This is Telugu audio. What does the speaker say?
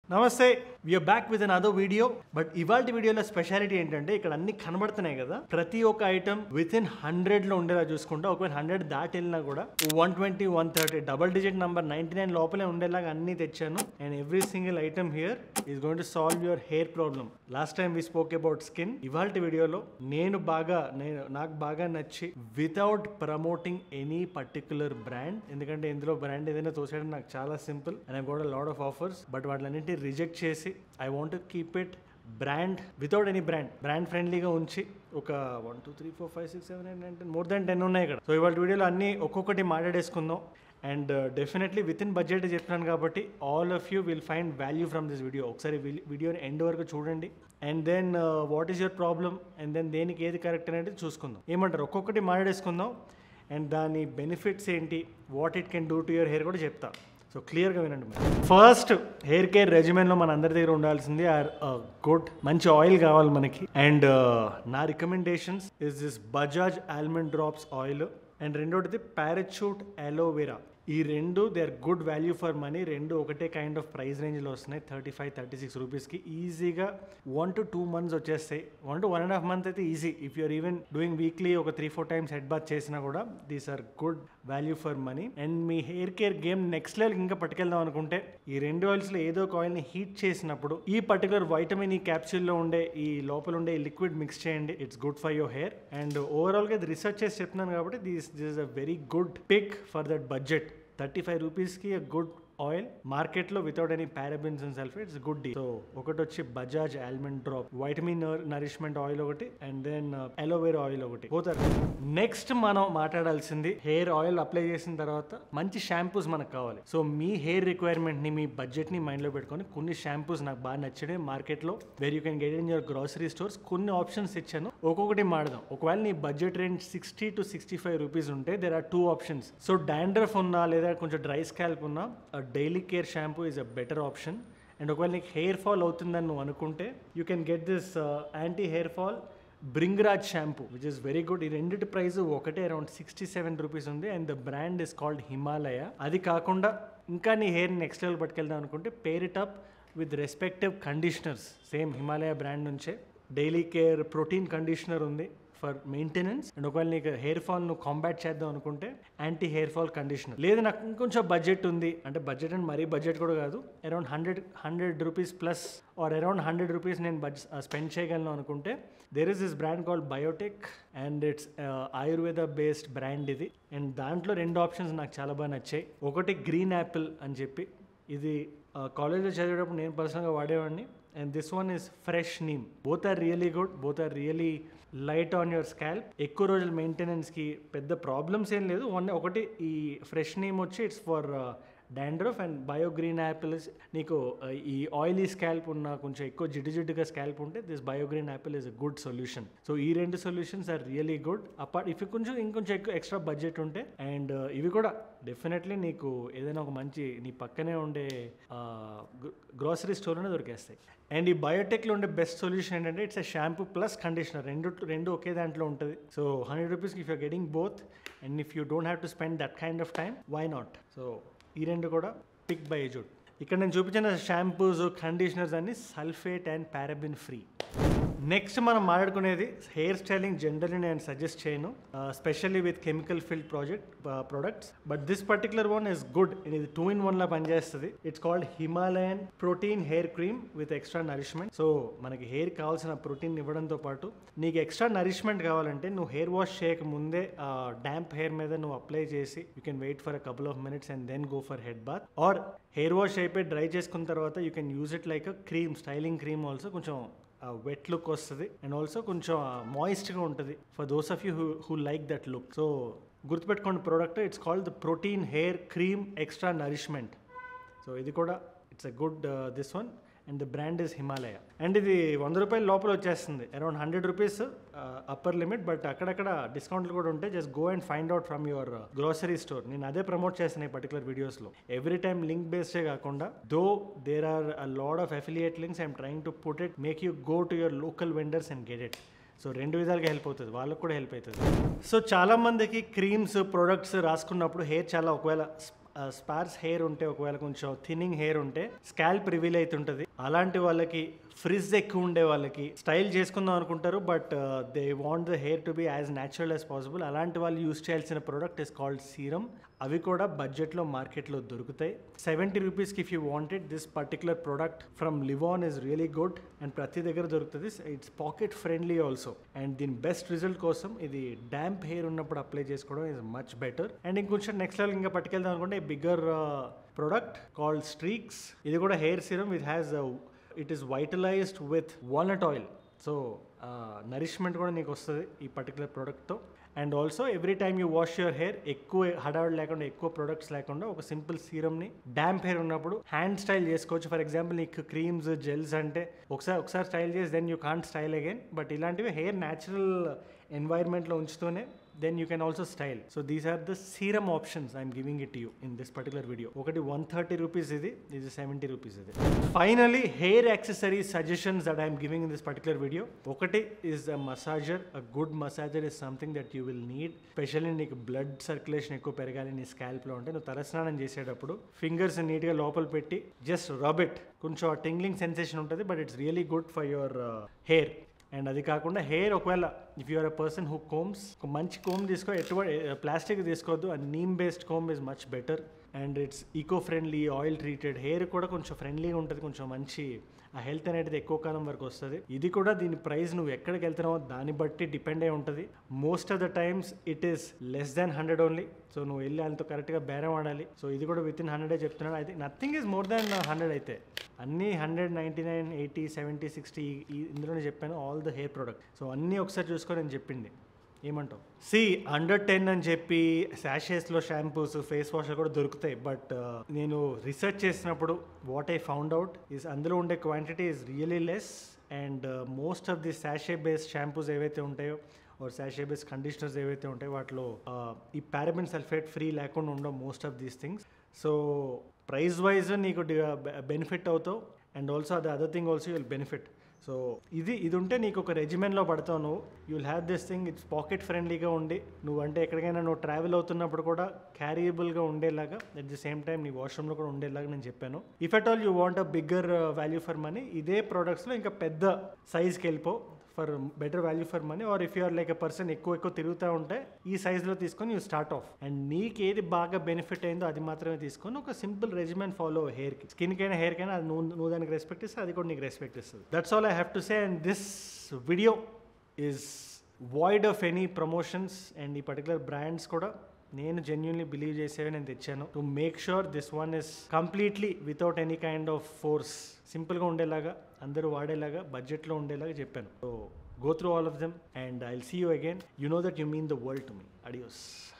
నమస్తే we're back with another video but ఇవాళ వీడియోలో స్పెషాలిటీ ఏంటంటే ఇక్కడ అన్ని కనబడుతున్నాయి కదా ప్రతి ఒక్క ఐటమ్ విత్ ఇన్ హండ్రెడ్ లో ఉండేలా చూసుకుంటా ఒకవేళ హండ్రెడ్ దాటి వెళ్ళినా కూడా one twenty one thirty double digit number ninety nine లోపలే ఉండేలాగా అన్ని తెచ్చాను and every single item here is going to solve your hair problem last time we spoke about skin ఇవాళ వీడియోలో నేను బాగా నేను నాకు బాగా నచ్చి without promoting any particular brand ఎందుకంటే ఇందులో బ్రాండ్ ఏదైనా తోసేయడం నాకు చాలా simple and I got lot of offers but వాటిలన్నింటినీ రిజెక్ట్ చేసి I want keep it brand without any brand brand ఫ్రెండ్లీగా ఉంచి ఒక one two three four five six seven eight nine ten more than ten ఉన్నాయి ఇక్కడ సో ఇవాళ వీడియోలో అన్ని ఒక్కొక్కటి మాట్లాడేసుకుందాం and definitely with in budget చెప్తున్నాను కాబట్టి all of you will find value from this video ఒకసారి వీడియోని ఎండ్ వరకు చూడండి and then what is your problem and then దేనికి ఏది కరెక్ట్ అనేది చూసుకుందాం ఏమంటారు ఒక్కొక్కటి మాట్లాడేసుకుందాం అండ్ దాని బెనిఫిట్స్ ఏంటి what it can do to your hair కూడా చెప్తా సో క్లియర్గా వినండి ఫస్ట్ హెయిర్ కేర్ రెజిమెంట్లో మన అందరి దగ్గర ఉండాల్సింది ఆర్ గుడ్ మంచి ఆయిల్ కావాలి మనకి అండ్ నా recommendations is this Bajaj almond drops oil and రెండోటిది పారాచూట్ అలోవెరా ఈ రెండు they are good value for money రెండు ఒకటే కైండ్ ఆఫ్ ప్రైస్ రేంజ్లో వస్తున్నాయి థర్టీ ఫైవ్ థర్టీ సిక్స్ రూపీస్కి ఈజీగా వన్ టు టూ మంత్స్ వచ్చేస్తాయి one to one and half month అయితే easy if you're even doing weekly ఒక three four times head bath చేసినా కూడా these are good value for money and మీ hair care game next level ఇంకా పట్టుకెళ్దాం అనుకుంటే ఈ రెండు ఆయిల్స్లో ఏదో ఒక ఆయిల్ని హీట్ చేసినప్పుడు ఈ పర్టికులర్ వైటమిన్ ఈ క్యాప్సూల్లో ఉండే ఈ లోపల ఉండే ఈ లిక్విడ్ మిక్స్ చేయండి it's good for your hair and ఓవరాల్గా ఇది రీసెర్చ్ చేసి చెప్తున్నాను కాబట్టి this this is a very good pick for that budget thirty five రూపీస్కి గుడ్ ఆయిల్ మార్కెట్లో without any parabens and sulphates good డీ సో ఒకటి వచ్చి Bajaj almond drop vitamin nourishment oil ఒకటి అండ్ దెన్ అలోవేరా ఆయిల్ ఒకటి పోతారు నెక్స్ట్ మనం మాట్లాడాల్సింది హెయిర్ ఆయిల్ అప్లై చేసిన తర్వాత మంచి షాంపూస్ మనకు కావాలి సో మీ హెయిర్ రిక్వైర్మెంట్ ని మీ బడ్జెట్ ని మైండ్ లో పెట్టుకొని కొన్ని షాంపూస్ నాకు బాగా నచ్చడే మార్కెట్ లో where you can get in your grocery stores కొన్ని ఆప్షన్స్ ఇచ్చాను ఒక్కొక్కటి మాడదాం ఒకవేళ నీ budget range sixty to sixty five rupees ఉంటే there are two options so dandruff ఉన్నా లేదా కొంచెం డ్రై స్కాల్ప్ ఉన్నా daily care shampoo is a better option and ఒకవేళ నీకు హెయిర్ ఫాల్ అవుతుందని నువ్వు అనుకుంటే you can get this anti hair fall bhringraj shampoo which is very good ఈ రెండింటి ప్రైస్ ఒకటే అరౌండ్ సిక్స్టీ సెవెన్ రూపీస్ ఉంది and the brand is called Himalaya అది కాకుండా ఇంకా నీ హెయిర్ నెక్స్ట్ లెవెల్ పట్టుకెళ్దాం అనుకుంటే pair it up with respective conditioners same Himalaya brand నుంచే డైలీ కేర్ ప్రోటీన్ కండిషనర్ ఉంది ఫర్ మెయింటెనెన్స్ అండ్ ఒకవేళ నీకు హెయిర్ ఫాల్ నువ్వు కాంబాట్ చేద్దాం అనుకుంటే యాంటీ హెయిర్ ఫాల్ కండిషనర్ లేదు నాకు ఇంకొంచెం బడ్జెట్ ఉంది అంటే బడ్జెట్ అండ్ మరీ బడ్జెట్ కూడా కాదు around hundred hundred rupees plus or around hundred rupees నేను బడ్జెట్ స్పెండ్ చేయగలను అనుకుంటే there is this brand called Biotique and it's ayurveda based brand ఇది అండ్ దాంట్లో రెండు ఆప్షన్స్ నాకు చాలా బాగా నచ్చాయి ఒకటి గ్రీన్ యాపిల్ అని చెప్పి ఇది కాలేజ్లో చదివేటప్పుడు నేను పర్సనల్గా వాడేవాడిని and this one is fresh neem both are really good both are really light on your scalp ఎక్కువ రోజులు మెయింటెనెన్స్కి పెద్ద ప్రాబ్లమ్స్ ఏం లేదు వన్ ఒకటి ఈ ఫ్రెష్ నేమ్ వచ్చి it's for dandruff and bio green apple నీకు uh, ఈ ఆయిలీ స్కాల్ప్ ఉన్న కొంచెం ఎక్కువ జిడ్డు జిడ్డుగా స్కాల్ప్ ఉంటే this bio green apple is a good solution so ఈ రెండు solutions are really good apart if కొంచెం ఇంకొంచెం ఎక్కువ ఎక్స్ట్రా బడ్జెట్ ఉంటే అండ్ ఇవి కూడా డెఫినెట్లీ నీకు ఏదైనా ఒక మంచి నీ పక్కనే ఉండే గ్రోసరీ స్టోర్లోనే దొరికేస్తాయి అండ్ ఈ బయోటెక్లో ఉండే బెస్ట్ సొల్యూషన్ ఏంటంటే it's a shampoo plus conditioner రెండు రెండు ఒకే దాంట్లో ఉంటుంది so hundred rupees if you're getting both and if you don't have to spend that kind of time why not so ఈ రెండు కూడా పిక్ బై ఎజుడ్ ఇక్కడ నేను చూపించిన షాంపూస్ కండిషనర్స్ అన్ని sulphate and paraben free next మనం మాట్లాడుకునేది హెయిర్ స్టైలింగ్ జనరల్లీ నేను సజెస్ట్ చేయను specially with chemical filled project products but this particular one is good ఇది టూ ఇన్ వన్ లా పనిచేస్తుంది it's called Himalayan protein hair cream with extra nourishment so మనకి హెయిర్ కావాల్సిన ప్రోటీన్ ఇవ్వడంతో పాటు నీకు ఎక్స్ట్రా నరిష్మెంట్ కావాలంటే నువ్వు హెయిర్ వాష్ చేయక ముందే డ్యాంప్ హెయిర్ మీద నువ్వు అప్లై చేసి you can wait for a couple of minutes and then go for head bath or hair wash అయిపోయి డ్రై చేసుకున్న తర్వాత you can use it like a cream styling cream also కొంచెం వెట్ లుక్ వస్తుంది అండ్ ఆల్సో కొంచెం మాయిస్ట్గా ఉంటుంది for those of you who who like that look so గుర్తుపెట్టుకోండి product it's called the protein hair cream extra nourishment so ఇది కూడా it's a good this one and the brand is Himalaya and ఇది వంద రూపాయల లోపల వచ్చేస్తుంది around hundred rupees upper limit but అక్కడక్కడ డిస్కౌంట్లు కూడా ఉంటాయి just go and find out from your grocery store నేను అదే ప్రమోట్ చేస్తాను ఈ పర్టికులర్ వీడియోస్లో ఎవ్రీ టైమ్ లింక్ బేస్డే కాకుండా though there are a lot of affiliate links I'm trying to put it make you go to your local vendors and get it so రెండు విధాలుగా హెల్ప్ అవుతుంది వాళ్ళకు కూడా హెల్ప్ అవుతుంది సో చాలా మందికి క్రీమ్స్ ప్రొడక్ట్స్ రాసుకున్నప్పుడు హెయిర్ చాలా ఒకవేళ స్పార్స్ హెయిర్ ఉంటే ఒకవేళ కొంచెం థిన్నింగ్ హెయిర్ ఉంటే స్కాల్ప్ రివీల్ అవుతుంటుంది అలాంటి వాళ్ళకి ఫ్రిజ్ ఎక్కువ ఉండే వాళ్ళకి స్టైల్ చేసుకుందాం అనుకుంటారు but they want the hair to be as natural as possible అలాంటి వాళ్ళు యూస్ చేయాల్సిన ప్రోడక్ట్ ఇస్ కాల్డ్ సీరం అవి కూడా బడ్జెట్లో మార్కెట్లో దొరుకుతాయి సెవెంటీ రూపీస్కి if you wanted this particular product from Livon is really good and ప్రతి దగ్గర దొరుకుతుంది it's pocket friendly also and దీని బెస్ట్ రిజల్ట్ కోసం ఇది డ్యాంప్ హెయిర్ ఉన్నప్పుడు అప్లై చేసుకోవడం ఇస్ మచ్ బెటర్ అండ్ ఇంకొంచెం నెక్స్ట్ లెవెల్ ఇంకా పట్టుకెళ్దాం అనుకుంటే బిగ్గర్ ప్రోడక్ట్ కాల్డ్ స్ట్రీక్స్ ఇది కూడా hair serum it has it is vitalised with walnut oil so nourishment కూడా నీకు వస్తుంది ఈ పర్టికులర్ ప్రోడక్ట్తో and also every time you wash your hair ఎక్కువ హడావిడి లేకుండా ఎక్కువ ప్రొడక్ట్స్ లేకుండా ఒక సింపుల్ సీరమ్ని డ్యాంప్ హెయిర్ ఉన్నప్పుడు హ్యాండ్ స్టైల్ చేసుకోవచ్చు ఫర్ ఎగ్జాంపుల్ నీకు క్రీమ్స్ జెల్స్ అంటే ఒకసారి ఒకసారి స్టైల్ చేసి then you can't style again but ఇలాంటివి హెయిర్ న్యాచురల్ ఎన్వైర్న్మెంట్లో ఉంచుతూనే then you can also style so these are the serum options I'm giving it you in this particular video ఒకటి వన్ థర్టీ రూపీస్ ఇది ఇది సెవెంటీ రూపీస్ ఇది finally hair accessories suggestions that I'm giving in this particular video ఒకటి is a massager a good massager is something that you will need specially నీకు బ్లడ్ సర్క్యులేషన్ ఎక్కువ పెరగాలి నీ స్కాల్ప్లో ఉంటే నువ్వు తలస్నానం చేసేటప్పుడు ఫింగర్స్ నీట్గా లోపల పెట్టి జస్ట్ రబ్ ఇట్ కొంచెం టింగ్లింగ్ సెన్సేషన్ ఉంటుంది but it's really good for your hair and అది కాకుండా హెయిర్ ఒకవేళ if you're a person who combs ఒక మంచి కోమ్ తీసుకో ఎటువంటి ప్లాస్టిక్ తీసుకోవద్దు ఆ neem based comb is much better and it's eco friendly oil treated hair కూడా కొంచెం ఫ్రెండ్లీగా ఉంటుంది కొంచెం మంచి ఆ హెల్త్ అనేది ఎక్కువ కాలం వరకు వస్తుంది ఇది కూడా దీని ప్రైస్ నువ్వు ఎక్కడికి వెళ్తున్నావో దాన్ని బట్టి డిపెండ్ అయి ఉంటుంది most of the times it is less than hundred only so నువ్వు వెళ్ళి అంత కరెక్ట్గా బేరం ఆడాలి సో ఇది కూడా విత్ ఇన్ హండ్రెడే చెప్తున్నాడు అయితే nothing is more than hundred అయితే అన్నీ hundred ninety nine eighty seventy sixty ఇందులోనే చెప్పాను all the hair product so అన్నీ ఒకసారి చూసుకొని నేను చెప్పింది ఏమంటావు సి అండర్ టెన్ అని చెప్పి శాషేస్లో షాంపూస్ ఫేస్ వాష్లు కూడా దొరుకుతాయి బట్ నేను రీసెర్చ్ చేసినప్పుడు what I found out is అందులో ఉండే quantity is really less and most of the sachet based shampoos ఏవైతే ఉంటాయో ఆర్ శాషే బేస్ కండిషనర్స్ ఏవైతే ఉంటాయో వాటిలో ఈ పారాబిన్ సల్ఫేట్ ఫ్రీ లేకుండా ఉండవు most of these things so price wise నీకు బెనిఫిట్ అవుతావు అండ్ ఆల్సో అది other thing also you'll benefit so ఇది ఇది ఉంటే నీకు ఒక రెజిమెంట్లో పడతావు నువ్వు you will have this thing it's pocket ఫ్రెండ్లీగా ఉండి నువ్వు అంటే ఎక్కడికైనా నువ్వు ట్రావెల్ అవుతున్నప్పుడు కూడా క్యారియబుల్గా ఉండేలాగా అట్ ది సేమ్ టైం నీ వాష్రూమ్లో కూడా ఉండేలాగా నేను చెప్పాను if at all you want a bigger value for money ఇదే ప్రోడక్ట్స్లో ఇంకా పెద్ద సైజ్కి వెళ్ళిపో for better value for money or if you're like a person ఎక్కువ ఎక్కువ తిరుగుతూ ఉంటే ఈ సైజ్లో తీసుకొని యూ స్టార్ట్ ఆఫ్ అండ్ నీకు ఏది బాగా బెనిఫిట్ అయిందో అది మాత్రమే తీసుకొని ఒక సింపుల్ రెజిమెంట్ ఫాలో హెయిర్కి స్కిన్కైనా హెయిర్కైనా అది నువ్వు నువ్వు దానికి రెస్పెక్ట్ ఇస్తే అది కూడా నీకు రెస్పెక్ట్ ఇస్తుంది that's all I have to say and this video is void of any promotions and ఈ పర్టికులర్ బ్రాండ్స్ కూడా నేను జెన్యున్లీ బిలీవ్ చేసేవి నేను తెచ్చాను to make sure this one is completely without any kind of force సింపుల్గా ఉండేలాగా అందరూ వాడేలాగా బడ్జెట్లో ఉండేలాగా చెప్పాను so go through all of them and I see you again you know that you mean the world to me adios